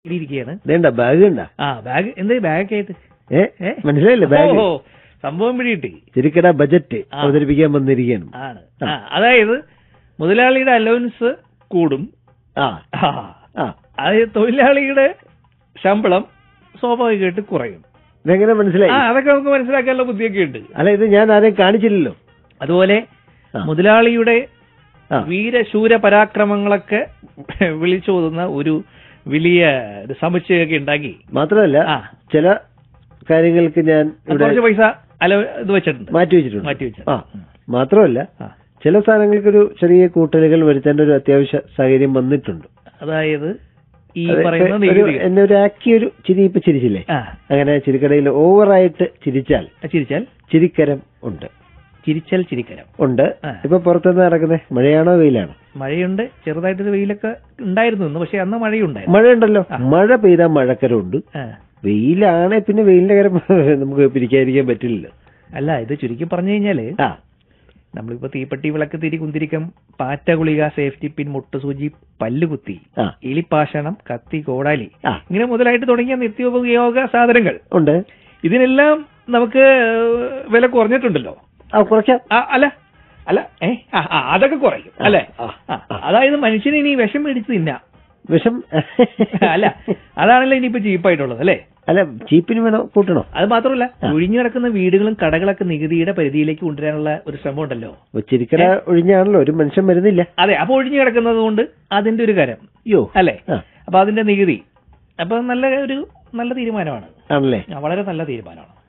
ഇരിക്കുകയാണ് വേണ്ട ബാഗ് കണ്ട ആ ബാഗ് എന്താ ബാഗൊക്കെ ആയിട്ട് ഏ ഏ? മനസ്സിലായില്ലേ ബാഗ് ഓ, സംഭവം പിടികിട്ടി ചിരിക്കട ബജറ്റ് ആ. അവതരിപ്പിക്കാൻ വന്നിരിക്കുകയാണ് ആണ് ആ, അതായത് മുതലാളിയുടെ അലവൻസ് കൂടും ആ ആ, ആ അത് തൊഴിലാളിയുടെ ശമ്പളം സ്വാഭാവികമായിട്ട് കുറയും ഇതെങ്ങനെ മനസ്സിലായി ആ അതൊക്കെ നമുക്ക് മനസ്സിലാക്കാനുള്ള ബുദ്ധിയൊക്കെ ഉണ്ട് അല്ല ഇത് ഞാൻ ആരെയും കാണിച്ചില്ലല്ലോ അതുപോലെ ആ. മുതലാളിയുടെ ആ. വീരശൂര പരാക്രമങ്ങളൊക്കെ വിളിച്ചോതുന്ന ഒരു വലിയ ഒരു സമുച്ചയൊക്കെ ഉണ്ടാക്കി മാത്രമല്ല ആ ചില കാര്യങ്ങൾക്ക് ഞാൻ ഇവിടെ കുറച്ച് പൈസ അല ഇത് വെച്ചിട്ടുണ്ട് മാറ്റി വെച്ചിട്ടുണ്ട് മാറ്റി വെച്ചു ആ മാത്രമല്ല ആ. ചില സാധനങ്ങൾക്കൊരു ചെറിയ കൂട്ടലുകൾ വരുത്തേണ്ട ഒരു അത്യാവശ്യ സാഹചര്യം വന്നിട്ടുണ്ട് അതായത് ഈ അത് പറയുന്ന ഇപ്പൊ ഒരു നികുതികൾ. എന്നെ ഒരു ആക്കി ഒരു ചിരി ഇപ്പൊ ചിരിച്ചില്ലേ ആ അങ്ങനെ ചിരിക്കടയിൽ ഓവറായിട്ട് ചിരിച്ചാൽ ചിരിച്ചാൽ ചിരിക്കരം ഉണ്ട് ചിരിച്ചാൽ ചിരിക്കരം ഉണ്ട് ആ. ഇപ്പൊ പുറത്തുനിന്ന് നടക്കുന്നത് മഴയാണോ വെയിലാണോ മഴയുണ്ട് ചെറുതായിട്ടൊരു വെയിലൊക്കെ ഉണ്ടായിരുന്നു ഇന്ന് പക്ഷെ അന്ന് മഴയുണ്ടായിരുന്നു മഴയുണ്ടല്ലോ ആ. മഴ പെയ്താൽ മഴക്കരമുണ്ട് ആ. വെയിലാണെ പിന്നെ വെയിലിന്റെ കാര്യം നമുക്ക് പിരിക്കാതിരിക്കാൻ പറ്റില്ലല്ലോ അല്ല ഇത് ചുരുക്കി പറഞ്ഞു കഴിഞ്ഞാല് ആ നമ്മളിപ്പോ തീപ്പെട്ടി വിളക്ക് തിരി കുന്തിരിക്കം പാറ്റ ഗുളിക സേഫ്റ്റി പിൻ മുട്ടുസൂചി പല്ലുകുത്തി ആ എലിപ്പാഷണം കത്തി കോടാലി ആ ഇങ്ങനെ മുതലായിട്ട് തുടങ്ങിയ നിത്യോപയോഗ സാധനങ്ങൾ ഉണ്ട് ഇതിനെല്ലാം നമുക്ക് വില കുറഞ്ഞിട്ടുണ്ടല്ലോ ആ കുറയ്ക്കാം ആ, അല്ല അല്ല ഏ ആ, ആ, അതൊക്കെ കുറയും അല്ലെ ആ, ആ, അതായത് മനുഷ്യന് ഇനി വിഷം മേടിച്ച് തിന്നാം വിഷം അല്ല അതാണല്ലോ ഇനിയിപ്പോ ചീപ്പായിട്ടുള്ളത് അല്ലേ അല്ല ചീപ്പിന് വേണോ കൂട്ടണോ അത് മാത്രമല്ല ആ. ഒഴിഞ്ഞു കിടക്കുന്ന വീടുകളും കടകളൊക്കെ നികുതിയുടെ പരിധിയിലേക്ക് കൊണ്ടുവരാനുള്ള ഒരു ശ്രമം ഉണ്ടല്ലോ അപ്പൊ ചിരിക്കട ഒഴിഞ്ഞാണല്ലോ ഒരു മനുഷ്യൻ വരുന്നില്ല അതെ അപ്പൊ ഒഴിഞ്ഞു കിടക്കുന്നത് കൊണ്ട് അതിന്റെ ഒരു കരം അയ്യോ അല്ലേ ആ. അപ്പൊ അതിന്റെ നികുതി അപ്പൊ നല്ല ഒരു നല്ല തീരുമാനമാണ് ആണല്ലേ ആ, വളരെ നല്ല തീരുമാനമാണ്